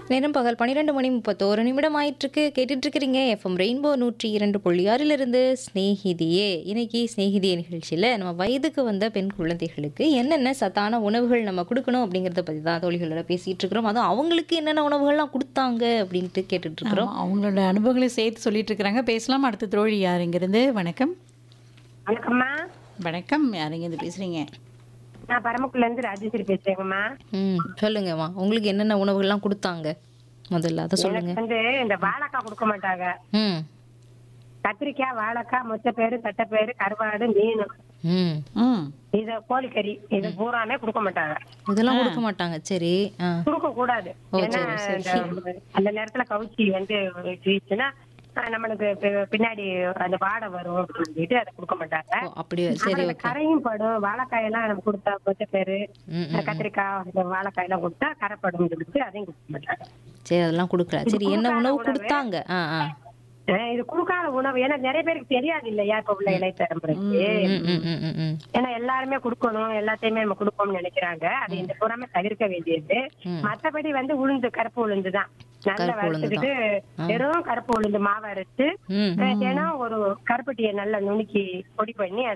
நேரம் பகல் பன்னிரெண்டு மணி முப்பத்தோரு நிமிடம் ஆயிட்டிருக்கு கேட்டுட்டு இருக்கிறீங்க எஃப்எம் ரெயின்போ நூற்றி இரண்டு புள்ளி ஆறிலிருந்து ஸ்நேகிதியே இன்னைக்கு ஸ்நேகிதியே நிகழ்ச்சியில் நம்ம வயதுக்கு வந்த பெண் குழந்தைகளுக்கு என்னென்ன சத்தான உணவுகள் நம்ம கொடுக்கணும் அப்படிங்கிறத பற்றி தான் தோழிகளோட பேசிகிட்டு இருக்கிறோம் அதுவும் அவங்களுக்கு என்னென்ன உணவுகள்லாம் கொடுத்தாங்க அப்படின்ட்டு கேட்டுட்டு இருக்கிறோம் ஆமா, அவங்களோட அனுபவங்களை சேர்த்து சொல்லிட்டு இருக்கிறாங்க பேசலாம் அடுத்த தோழி யார் இங்கிருந்து வணக்கம் வணக்கம்மா வணக்கம் யார் இங்கிருந்து பேசுறீங்க நான் பரமக்குள்ள இருந்து ராஜேஸ்வரி பேசுறேங்கம்மா ம் சொல்லுங்கம்மா உங்களுக்கு என்னென்ன உணவுகள்லாம் கொடுத்தாங்க முதல்ல அதை சொல்லுங்க எனக்கு வந்து இந்த வாழைக்காய் கொடுக்க மாட்டாங்க ம் கத்திரிக்காய் வாழைக்காய் மொச்சப்பயிறு தட்டைப்பயிறு கருவாடு மீன் ம் ம் இத கோழிக்கறி இது பூராமே கொடுக்க மாட்டாங்க இதெல்லாம் கொடுக்க மாட்டாங்க சரி ஆ கொடுக்க கூடாது ஓ, ஏன்னா சரி, சரி. இந்த- அந்த நேரத்துல கவுச்சி வந்து வீச்சுன்னா அஹ், நம்மளுக்கு பி- பின்னாடி அந்த வாடை வரும் அப்படின்னு சொல்லிட்டு அதை கொடுக்க மாட்டாங்க ஓ அப்படியா சரி அப்புறம் இந்த ஓகே கரையும் படும் வாழைக்காயெல்லாம் நம்ம கொடுத்தா மொச்சப்பயிறு ம் ம் கத்திரிக்காய் இந்த வாழைக்காய் எல்லாம் கொடுத்தா கரைப்படும் சொல்லிட்டு அதையும் கொடுக்க மாட்டாங்க சரி அதெல்லாம் கொடுக்கல சரி என்ன கொடுக்காத உணவு உணவு. கொடுத்தாங்க ஆ ஆ அஹ் இது கொடுக்காத உணவு ஏன்னா நிறைய பேருக்கு தெரியாது இல்லையா இப்ப உள்ள இளைய தலைமுறைக்கு ம் ம் ம் ம் ம் ஏன்னா எல்லாருமே கொடுக்கணும் எல்லாத்தையுமே நம்ம கொடுப்போம்னு நினைக்கிறாங்க அது இந்த புறமே தவிர்க்க வேண்டியது ம். மத்தபடி வந்து உளுந்து கருப்பு உளுந்து தான் நல்ல கருப்பு உளுந்து வறுத்துக்கிட்டு வெறும் கருப்பு உளுந்து மாவு அரைச்சு ம் தினம் ஒரு கருப்பட்டியை நல்லா நுணுக்கி பொடி பண்ணி